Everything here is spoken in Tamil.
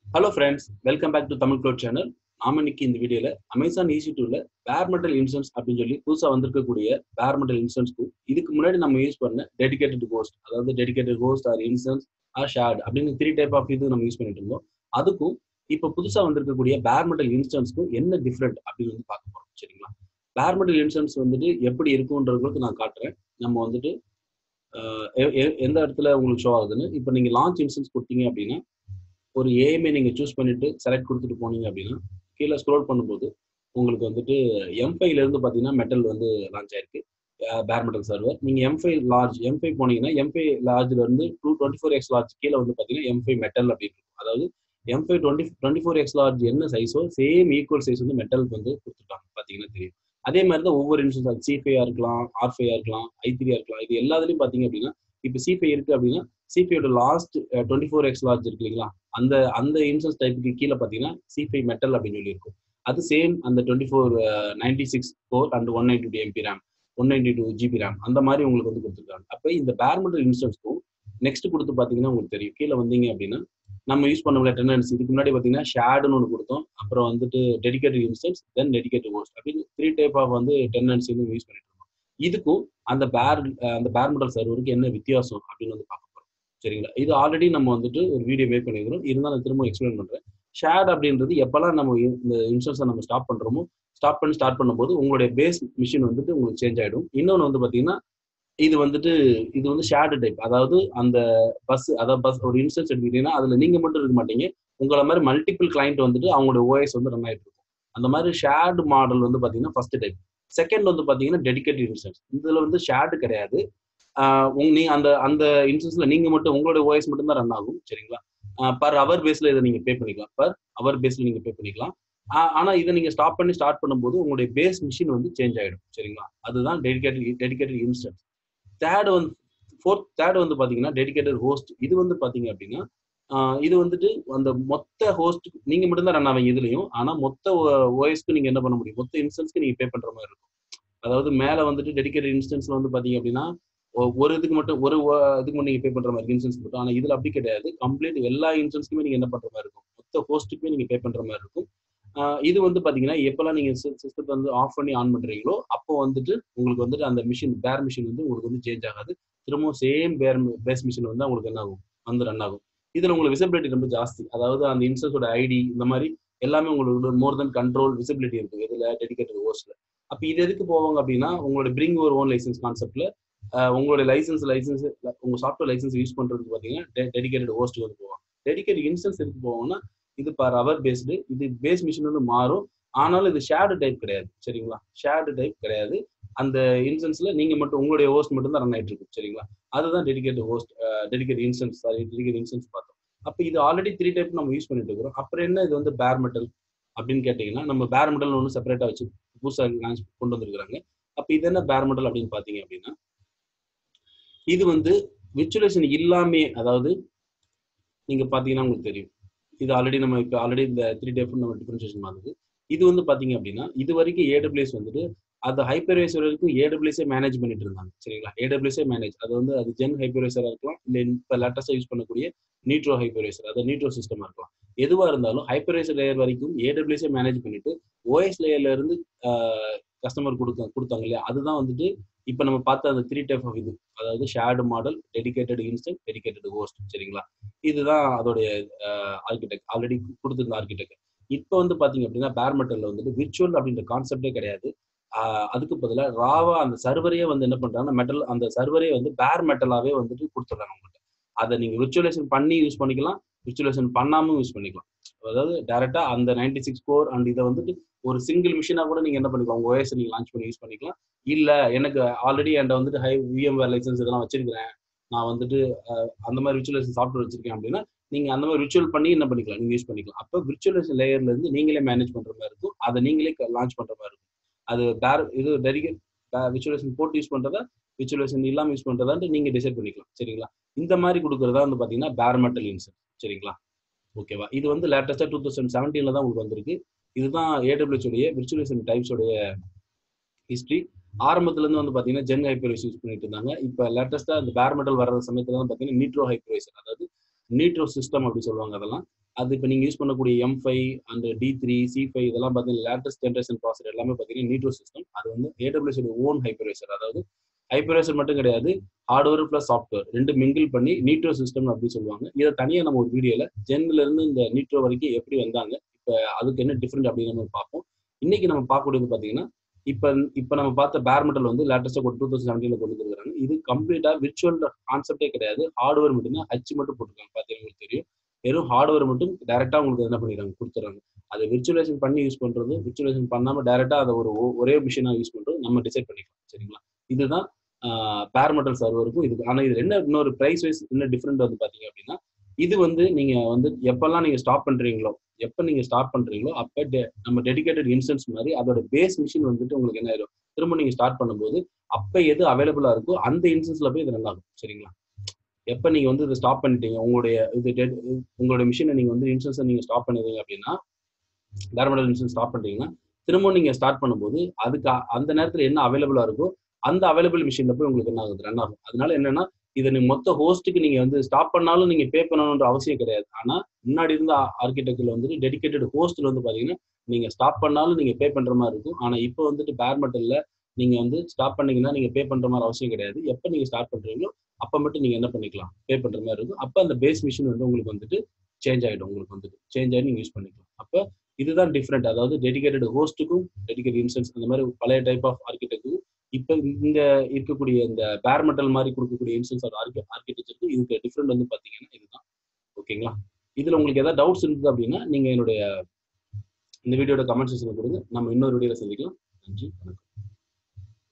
hello friends welcome back to Tamil cloud channel நாம இன்னைக்கு இந்த வீடியோல அமேசான் ஈசி டூல பேர்மெண்டல் இன்சூரன்ஸ் அப்படின்னு சொல்லி புதுசா வந்திருக்கக்கூடிய பேர்மெண்டல் இன்சூரன்ஸ்க்கு இதுக்கு முன்னாடி நம்ம யூஸ் பண்ண டெடிகேட்டட் கோஸ்ட் அதாவது dedicated host or instance or shared அப்படின்னு த்ரீ டைப் ஆஃப் இது நம்ம யூஸ் பண்ணிட்டு இருந்தோம் அதுக்கும் இப்போ புதுசா வந்திருக்கக்கூடிய பேர்மெண்டல் இன்சூரன்ஸ்க்கும் என்ன டிஃப்ரெண்ட் அப்படின்னு வந்து பார்க்க போறோம் சரிங்களா பேர்மெண்டல் இன்சூரன்ஸ் வந்துட்டு எப்படி இருக்குன்றதுக்கு நான் காட்டுறேன் நம்ம வந்துட்டு அஹ், எ- எ- எந்த இடத்துல உங்களுக்கு ஷோ ஆகுதுன்னு இப்போ நீங்க லான்ச் இன்சூரன்ஸ் கொடுத்தீங்க அப்படின்னா ஒரு ஏஎம்ஏ நீங்க சூஸ் பண்ணிட்டு செலக்ட் கொடுத்துட்டு போனீங்க அப்படின்னா கீழே ஸ்க்ரோல் பண்ணும்போது உங்களுக்கு வந்துட்டு எம்ஃபைல இருந்து பாத்தீங்கன்னா மெட்டல் வந்து லான்ச் ஆயிருக்கு பேர் மெட்டல் சர்வர் நீங்க எம்ஃபை லார்ஜ் எம்ஃபை போனீங்கன்னா எம்ஃபை லார்ஜ்ல இருந்து to twenty four x large கீழே வந்து பாத்தீங்கன்னா எம்ஃபை மெட்டல் அப்படின்னு இருக்கும் அதாவது M five twenty twenty four x large என்ன சைஸோ சேம் ஈக்குவல் சைஸ் வந்து மெட்டலுக்கு வந்து கொடுத்துருக்காங்க பாத்தீங்கன்னா தெரியும் அதே மாதிரி தான் ஒவ்வொரு இன்சூரன்ஸ் சிஃபையா இருக்கலாம் ஆர்ஃபையா இருக்கலாம் ஐ இருக்கலாம் இது எல்லாத்துலயும் பாத்தீங்க அப்படின்னா இப்போ சிஃபை இருக்கு அப்படின்னா சிபியோட last twenty four x large இருக்கு இல்லைங்களா அந்த அந்த இன்சூரன்ஸ் டைப்புக்கு கீழே பார்த்தீங்கன்னா சிஃபை மெட்டல் அப்படின்னு சொல்லி இருக்கும் அது சேம் அந்த twenty four ninety six four and one ninety two MB RAM one ninety two GB RAM அந்த மாதிரி உங்களுக்கு வந்து கொடுத்துருக்காங்க அப்போ இந்த பேர்மெண்டல் இன்சூரன்ஸ்க்கும் நெக்ஸ்ட் கொடுத்து பார்த்தீங்கன்னா உங்களுக்கு தெரியும் கீழே வந்தீங்க அப்படின்னா நம்ம யூஸ் பண்ண முடியல டெண்டன்ஸ் இதுக்கு முன்னாடி பார்த்தீங்கன்னா ஷேடுன்னு ஒன்று கொடுத்தோம் அப்புறம் வந்துட்டு dedicated instance then dedicated host அப்படின்னு த்ரீ டைப் ஆஃப் வந்து டெண்டன்சி வந்து யூஸ் பண்ணிட்டு இருக்கோம் இதுக்கும் அந்த பேர் அந்த பேர்மெண்டல் சர்வருக்கு என்ன வித்தியாசம் அப்படின்னு வந்து பார்க்க போறோம் சரிங்களா இது ஆல்ரெடி நம்ம வந்துட்டு ஒரு வீடியோ மேக் பண்ணிக்கிறோம் இருந்தாலும் நான் திரும்ப எக்ஸ்பிளைன் பண்றேன் ஷேட் அப்படின்றது எப்பெல்லாம் நம்ம இந்த இன்சூரன்ஸை நம்ம ஸ்டாப் பண்றோமோ ஸ்டாப் பண்ணி ஸ்டார்ட் பண்ணும்போது உங்களுடைய பேஸ் மிஷின் வந்துட்டு உங்களுக்கு சேஞ்ச் ஆயிடும் இன்னொன்று வந்து பாத்தீங்கன்னா இது வந்துட்டு இது வந்து ஷேர்டு டைப் அதாவது அந்த பஸ் அதாவது பஸ் ஒரு இன்சூரன்ஸ் எடுத்துக்கிட்டீங்கன்னா அதுல நீங்க மட்டும் இருக்க மாட்டீங்க உங்களை மாதிரி மல்டிபிள் கிளைண்ட் வந்துட்டு அவங்களோட ஓஎஸ் வந்து ரன் ஆயிட்டு இருக்கும் அந்த மாதிரி ஷேர்டு மாடல் வந்து பாத்தீங்கன்னா ஃபர்ஸ்ட் டைப் செகண்ட் வந்து பாத்தீங்கன்னா டெடிகேட்டட் இன்சூரன்ஸ் இதுல வந்து ஷேர்டு கிடையாது ஆஹ் உங்க நீ அந்த அந்த இன்சூரன்ஸ்ல நீங்க மட்டும் உங்களோட ஓஎஸ் மட்டும் தான் ரன் ஆகும் சரிங்களா பர் அவர் பேஸ்ல இதை நீங்க பே பண்ணிக்கலாம் பர் அவர் பேஸ்ல நீங்க பே பண்ணிக்கலாம் ஆஹ் ஆனா இதை நீங்க ஸ்டாப் பண்ணி ஸ்டார்ட் பண்ணும்போது உங்களுடைய பேஸ் மிஷின் வந்து சேஞ்ச் ஆயிடும் சரிங்களா அதுதான் டெடிகேட்டட் டெடிகேட்டட் இன்ஸ்டன்ஸ் தேர்ட் வந்து ஃபோர்த் தேர்ட் வந்து பாத்தீங்கன்னா டெடிகேட்டட் ஹோஸ்ட் இது வந்து பாத்தீங்க அப்படின்னா ஆஹ் இது வந்துட்டு அந்த மொத்த ஹோஸ்ட் நீங்க மட்டும்தான் ரன் ஆவீங்க இதுலயும் ஆனா மொத்த ஓஎஸ்க்கு நீங்க என்ன பண்ண முடியும் மொத்த இன்ஸ்டன்ஸ்க்கு நீங்க பே பண்ற மாதிரி இருக்கும் அதாவது மேல வந்துட்டு டெடிகேட்டட் இன்ஸ்டன்ஸ்ல வந்து பாத்தீங்க அப்படின்னா ஒ- ஒரு இதுக்கு மட்டும் ஒரு ஒ- இதுக்கு மட்டும் நீங்க பே பண்ற மாதிரி இன்சூரன்ஸ் மட்டும் ஆனா இதுல அப்படி கிடையாது கம்ப்ளீட் எல்லா இன்சூரன்ஸ்க்குமே நீங்க என்ன பண்ற மாதிரி இருக்கும் மொத்த ஹோஸ்ட்டுக்குமே நீங்க பே பண்ற மாதிரி இருக்கும் ஆஹ் இது வந்து பாத்தீங்கன்னா எப்பெல்லாம் நீங்க சிஸ்டத்தை வந்து ஆஃப் பண்ணி ஆன் பண்றீங்களோ அப்போ வந்துட்டு உங்களுக்கு வந்துட்டு அந்த மிஷின் பேர் மிஷின் வந்து உங்களுக்கு வந்து சேஞ்ச் ஆகாது திரும்பவும் சேம் பேர் பேஸ் மிஷின் வந்து உங்களுக்கு என்ன ஆகும் வந்து ரன் ஆகும் இதுல உங்களுக்கு விசிபிலிட்டி ரொம்ப ஜாஸ்தி அதாவது அந்த இன்சூரன்ஸோட ஐடி இந்த மாதிரி எல்லாமே உங்களுக்கு மோர் தென் கண்ட்ரோல் விசிபிலிட்டி இருக்கு இதுல டெடிகேட்டட் ஹோஸ்ட்ல அப்ப இது எதுக்கு போவாங்க அப்படின்னா உங்களோட பிரிங் ஒரு ஓன் லைசன்ஸ் கான்செப்ட்ல உங்களோட லைசன்ஸ் லைசன்ஸ் உங்க சாஃப்ட்வேர் லைசன்ஸ் யூஸ் பண்றதுக்கு பாத்தீங்கன்னா டெடிகேட்டட் ஹோஸ்ட் வந்து போவாங்க டெடிகேட்டட் இன்ஸ்டன்ஸ் எதுக்கு போவாங்கன்னா இது பர் அவர் பேஸ்டு இது பேஸ் மிஷின் வந்து மாறும் ஆனாலும் இது ஷேர்டு டைப் கிடையாது சரிங்களா ஷேர்டு டைப் கிடையாது அந்த இன்ஸ்டன்ஸ்ல நீங்க மட்டும் உங்களுடைய ஹோஸ்ட் மட்டும் தான் ரன் ஆயிட்டு இருக்கு சரிங்களா அதுதான் dedicate host dedicate instance sorry dedicate instance பார்த்தோம் அப்போ இது ஆல்ரெடி த்ரீ டைப் நம்ம யூஸ் பண்ணிட்டு இருக்கிறோம் அப்புறம் என்ன இது வந்து பேர் மெட்டல் அப்படின்னு கேட்டீங்கன்னா நம்ம பேர் மெட்டல் ஒன்று செப்பரேட்டா வச்சு புதுசாக லான்ச் கொண்டு வந்திருக்காங்க அப்போ இது என்ன பேர் மெட்டல் அப்படின்னு பார்த்தீங்க அப்படின்னா இது வந்து விர்ச்சுவலேஷன் இல்லாமே அதாவது நீங்க பாத்தீங்கன்னா உங்களுக்கு தெரியும் இது ஆல்ரெடி நம்ம இப்போ ஆல்ரெடி இந்த த்ரீ டைப் நம்ம டிஃபரன்ஷியேஷன் பண்ணுது இது வந்து பாத்தீங்க அப்படின்னா இது வரைக்கும் ஏடபிள்யூஎஸ் வந்துட்டு அது ஹைப்பர்வைசர் வரைக்கும் ஏடபிள்யூஎஸே மேனேஜ் பண்ணிட்டு இருந்தாங்க சரிங்களா ஏடபிள்யூஎஸே மேனேஜ் அது வந்து அது ஜென் ஹைப்பர்வைசரா இருக்கலாம் இல்லை இப்போ லேட்டஸ்டா யூஸ் பண்ணக்கூடிய நீட்ரோ ஹைப்பர்வைசர் அதாவது நீட்ரோ சிஸ்டமா இருக்கலாம் எதுவா இருந்தாலும் ஹைப்பர்வைசர் லேயர் வரைக்கும் ஏடபிள்யூஎஸே மேனேஜ் பண்ணிட்டு ஓஎஸ் லேயர்ல இருந்து கஸ்டமர் கொடுத்த கொடுத்தாங்க இல்லையா அதுதான் வந்துட்டு இப்போ நம்ம பார்த்த அந்த த்ரீ டைப் ஆஃப் இது அதாவது shared model dedicated instant dedicated host சரிங்களா இதுதான் அதோடைய ஆர்கிடெக்ட் ஆல்ரெடி கொடுத்துருந்த ஆர்கிடெக்ட் இப்போ வந்து பாத்தீங்க அப்படின்னா பேர் மெட்டல்ல வந்துட்டு விர்ச்சுவல் அப்படின்ற கான்செப்டே கிடையாது ஆஹ் அதுக்கு பதிலாக ராவா அந்த சர்வரையே வந்து என்ன பண்றாங்கன்னா மெட்டல் அந்த சர்வரே வந்து பேர் மெட்டலாவே வந்துட்டு கொடுத்துட்றாங்க உங்கள்கிட்ட அதை நீங்க விர்ச்சுவலேஷன் பண்ணி யூஸ் பண்ணிக்கலாம் விர்ச்சுவலேஷன் பண்ணாம யூஸ் பண்ணிக்கலாம் அதாவது டைரக்டா அந்த நைன்டி சிக்ஸ் கோர் அண்ட் இதை வந்துட்டு ஒரு சிங்கிள் மிஷினா கூட நீங்க என்ன பண்ணிக்கலாம் உங்க ஓஎஸ் நீங்க லான்ச் பண்ணி யூஸ் பண்ணிக்கலாம் இல்ல எனக்கு ஆல்ரெடி என்கிட்ட வந்துட்டு ஹை விஎம்வேர் லைசன்ஸ் இதெல்லாம் வச்சிருக்கிறேன் நான் வந்துட்டு அஹ், அந்த மாதிரி விர்ச்சுவலேஷன் சாஃப்ட்வேர் வச்சிருக்கேன் அப்படின்னா நீங்க அந்த மாதிரி விர்ச்சுவல் பண்ணி என்ன பண்ணிக்கலாம் நீங்க யூஸ் பண்ணிக்கலாம் அப்போ விர்ச்சுவலேஷன் லேயர்ல இருந்து நீங்களே மேனேஜ் பண்ற மாதிரி இருக்கும் அதை நீங்களே லான்ச் பண்ற மாதிரி இருக்கும் அது பேர் இது டெடிகேட் விர்ச்சுவலேஷன் போட்டு யூஸ் பண்றதா விர்ச்சுவலேஷன் இல்லாம யூஸ் பண்றதான்ட்டு நீங்க டிசைட் பண்ணிக்கலாம் சரிங்களா இந்த மாதிரி கொடுக்கறதா வந்து பாத்தீங்கன்னா பேர் மெட்டல் இன்சன் சரிங்களா ஓகேவா இது வந்து லேட்டஸ்டா டூ தௌசண்ட் செவன்டீன்ல தான் உங்களுக்கு வந்திருக்கு இதுதான் ஏடபிள்யூஎஸ் உடைய விர்ச்சுவலேஷன் டைப்ஸ் உடைய ஹிஸ்டரி ஆரம்பத்துல இருந்து வந்து பாத்தீங்கன்னா ஜென் ஹைப்பர்வைஸ் யூஸ் பண்ணிட்டு இருந்தாங்க இப்போ லேட்டஸ்டா இந்த பேர் மெட்டல் வர்ற சமயத்துல வந்து பாத்தீங்கன்னா நீட்ரோ ஹைப்பர்வைசர் அதாவது நீட்ரோ சிஸ்டம் அப்படி சொல்லுவாங்க அதெல்லாம் அது இப்போ நீங்கள் யூஸ் பண்ணக்கூடிய M five and T three C five இதெல்லாம் பார்த்தீங்கன்னா லேட்டஸ்ட் ஜென்ரேஷன் ப்ராசர் எல்லாமே பார்த்தீங்கன்னா நீட்ரோ சிஸ்டம் அது வந்து ஏடபிள்யூஸ் ஓன் ஹைப்பர்வைசர் அதாவது ஹைப்பர்வைசர் மட்டும் கிடையாது ஹார்ட்வேர் ப்ளஸ் சாஃப்ட்வேர் ரெண்டு மிங்கிள் பண்ணி நீட்ரோ சிஸ்டம் அப்படின்னு சொல்லுவாங்க இதை தனியாக நம்ம ஒரு வீடியோவில் ஜென்ல இருந்து இந்த நீட்ரோ வரைக்கும் எப்படி வந்தாங்க இப்போ அதுக்கு என்ன டிஃப்ரெண்ட் அப்படின்னு நம்ம பார்ப்போம் இன்னைக்கு நம்ம பார்க்கக்கூடியது பார்த்தீங்கன்னா இப்போ இப்போ நம்ம பார்த்த பேர் மெட்டல் வந்து லேட்டஸ்ட்டாக ஒரு டூ தௌசண்ட் செவன்டீனில் கொண்டு வந்துருக்காங்க இது கம்ப்ளீட்டாக விர்ச்சுவல் கான்செப்டே கிடையாது ஹார்ட்வேர் மட்டும்தான் ஹச் மட்டும் போட்டிருக்காங்க பார்த்தீங்கன்னா உங்களுக்கு தெரியும் வெறும் ஹார்ட்வேர் மட்டும் டேரெக்டாக உங்களுக்கு என்ன பண்ணிடுறாங்க கொடுத்துறாங்க அதை விர்ச்சுவலைசேஷன் பண்ணி யூஸ் பண்ணுறது விர்ச்சுவலைசேஷன் பண்ணாமல் டேரெக்டாக அதை ஒரு ஒரே மிஷினாக யூஸ் பண்ணுறது நம்ம டிசைட் பண்ணிக்கலாம் சரிங்களா இதுதான் பேர் மெட்டல் சர்வருக்கும் இது ஆனால் இது என்ன இன்னொரு ப்ரைஸ் வைஸ் என்ன டிஃப்ரெண்ட் வந்து பார்த்தீங்க அப்படின்னா இது வந்து நீங்க வந்து எப்பெல்லாம் நீங்க ஸ்டாப் பண்றீங்களோ எப்ப நீங்க ஸ்டார்ட் பண்றீங்களோ அப்ப நம்ம டெடிகேட்டட் இன்ஸ்டன்ஸ் மாதிரி அதோட பேஸ் மிஷின் வந்துட்டு உங்களுக்கு என்ன ஆயிடும் திரும்ப நீங்க ஸ்டார்ட் பண்ணும்போது அப்ப எது அவைலபிளா இருக்கோ அந்த இன்ஸ்டன்ஸ்ல போய் இது ரன் ஆகும் சரிங்களா எப்ப நீங்க வந்து இதை ஸ்டாப் பண்ணிட்டீங்க உங்களுடைய இது உங்களுடைய மிஷினை நீங்க வந்து இன்ஸ்டன்ஸை நீங்க ஸ்டாப் பண்ணிடுங்க அப்படின்னா டேர்மடல் இன்ஸ்டன்ஸ் ஸ்டாப் பண்றீங்கன்னா திரும்ப நீங்க ஸ்டார்ட் பண்ணும்போது அதுக்கு அந்த நேரத்துல என்ன அவைலபிளா இருக்கோ அந்த அவைலபிள் மிஷின்ல போய் உங்களுக்கு என்ன ஆகுது ரன் ஆகும் அதனால என்னன்னா இதை நீங்க மொத்த ஹோஸ்ட்டுக்கு நீங்க வந்து ஸ்டாப் பண்ணாலும் நீங்க பே பண்ணணுன்ற அவசியம் கிடையாது ஆனா முன்னாடி இருந்த ஆர்கிடெக்ட்ல வந்துட்டு டெடிகேட்டட் ஹோஸ்ட்ல வந்து பாத்தீங்கன்னா நீங்க ஸ்டாப் பண்ணாலும் நீங்க பே பண்ற மாதிரி இருக்கும் ஆனா இப்போ வந்துட்டு பேர் மெட்டல்ல நீங்க வந்து ஸ்டாப் பண்ணீங்கன்னா நீங்க பே பண்ற மாதிரி அவசியம் கிடையாது எப்போ நீங்க ஸ்டார்ட் பண்றீங்களோ அப்ப மட்டும் நீங்க என்ன பண்ணிக்கலாம் பே பண்ற மாதிரி இருக்கும் அப்ப அந்த பேஸ் மிஷின் வந்து உங்களுக்கு வந்துட்டு சேஞ்ச் ஆயிடும் உங்களுக்கு வந்துட்டு சேஞ்ச் ஆகி நீங்க யூஸ் பண்ணிக்கலாம் அப்ப இதுதான் டிஃப்ரெண்ட் அதாவது டெடிகேட்டட் ஹோஸ்ட்டுக்கும் டெடிகேட்டட் இன்ஸ்டன்ஸ் அந்த மாதிரி பழைய டைப் ஆஃப் ஆர்கிடெக்ட்டுக்கும் இப்போ இங்க இருக்கக்கூடிய இந்த பேர் மெட்டல் மாதிரி கொடுக்கக்கூடிய இன்ஸ்டன்ஸ் ஆர்கி ஆர்கிடெக்சருக்கு இதுக்கு டிஃப்ரெண்ட் வந்து பாத்தீங்கன்னா இதுதான் ஓகேங்களா இதுல உங்களுக்கு ஏதாவது டவுட்ஸ் இருந்தது அப்படின்னா நீங்க என்னுடைய இந்த வீடியோட கமெண்ட் செக்ஷன்ல கொடுங்க நம்ம இன்னொரு வீடியோல சந்திக்கலாம் நன்றி வணக்கம்